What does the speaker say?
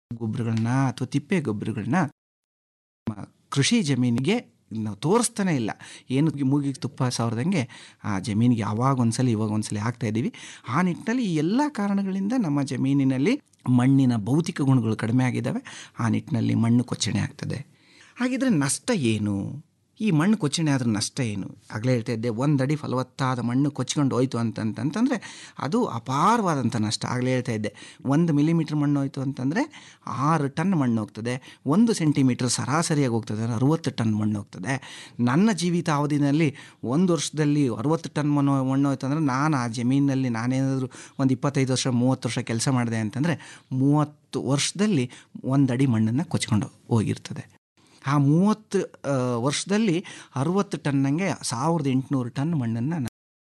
ಗೊಬ್ಬರಗಳನ್ನ ಅಥವಾ ತಿಪ್ಪೆ ಗೊಬ್ಬರಗಳನ್ನ ಕೃಷಿ ಜಮೀನಿಗೆ ನಾವು ತೋರಿಸ್ತಾನೆ ಇಲ್ಲ ಏನು ಮೂಗಿಗೆ ತುಪ್ಪ ಸಾವಿರದಂಗೆ ಆ ಜಮೀನಿಗೆ ಯಾವಾಗ ಒಂದ್ಸಲಿ ಇವಾಗ ಒಂದ್ಸಲಿ ಹಾಕ್ತಾ ಇದ್ದೀವಿ ಆ ನಿಟ್ಟಿನಲ್ಲಿ ಈ ಎಲ್ಲ ಕಾರಣಗಳಿಂದ ನಮ್ಮ ಜಮೀನಿನಲ್ಲಿ ಮಣ್ಣಿನ ಭೌತಿಕ ಗುಣಗಳು ಕಡಿಮೆ ಆಗಿದ್ದಾವೆ ಆ ನಿಟ್ಟಿನಲ್ಲಿ ಮಣ್ಣು ಕೊಚ್ಚಣೆ ಆಗ್ತದೆ ಹಾಗಿದ್ರೆ ನಷ್ಟ ಏನು ಈ ಮಣ್ಣು ಕೊಚ್ಚಣೆ ಆದ್ರೆ ನಷ್ಟ ಏನು ಆಗಲೇ ಹೇಳ್ತಾ ಇದ್ದೆ ಒಂದಡಿ ಫಲವತ್ತಾದ ಮಣ್ಣು ಕೊಚ್ಕೊಂಡು ಹೋಯ್ತು ಅಂತಂತಂತಂದರೆ ಅದು ಅಪಾರವಾದಂಥ ನಷ್ಟ ಆಗಲೇ ಹೇಳ್ತಾ ಇದ್ದೆ ಒಂದು ಮಿಲಿಮೀಟ್ರ್ ಮಣ್ಣು ಹೋಯ್ತು ಅಂತಂದರೆ ಆರು ಟನ್ ಮಣ್ಣು ಹೋಗ್ತದೆ ಒಂದು ಸೆಂಟಿಮೀಟ್ರ್ ಸರಾಸರಿಯಾಗಿ ಹೋಗ್ತದೆ ಅಂದರೆ ಅರುವತ್ತು ಟನ್ ಮಣ್ಣು ಹೋಗ್ತದೆ ನನ್ನ ಜೀವಿತ ಅವಧಿನಲ್ಲಿ ಒಂದು ವರ್ಷದಲ್ಲಿ ಅರುವತ್ತು ಟನ್ ಮಣ್ಣು ಮಣ್ಣು ಹೋಯ್ತು ಅಂದರೆ ನಾನು ಆ ಜಮೀನಿನಲ್ಲಿ ನಾನೇನಾದರೂ ಒಂದು ಇಪ್ಪತ್ತೈದು ವರ್ಷ ಮೂವತ್ತು ವರ್ಷ ಕೆಲಸ ಮಾಡಿದೆ ಅಂತಂದರೆ ಮೂವತ್ತು ವರ್ಷದಲ್ಲಿ ಒಂದಡಿ ಮಣ್ಣನ್ನು ಕೊಚ್ಕೊಂಡು ಹೋಗಿರ್ತದೆ ಆ ಮೂವತ್ತು ವರ್ಷದಲ್ಲಿ ಅರುವತ್ತು ಟನ್ನಂಗೆ ಸಾವಿರದ ಎಂಟುನೂರು ಟನ್ ಮಣ್ಣನ್ನು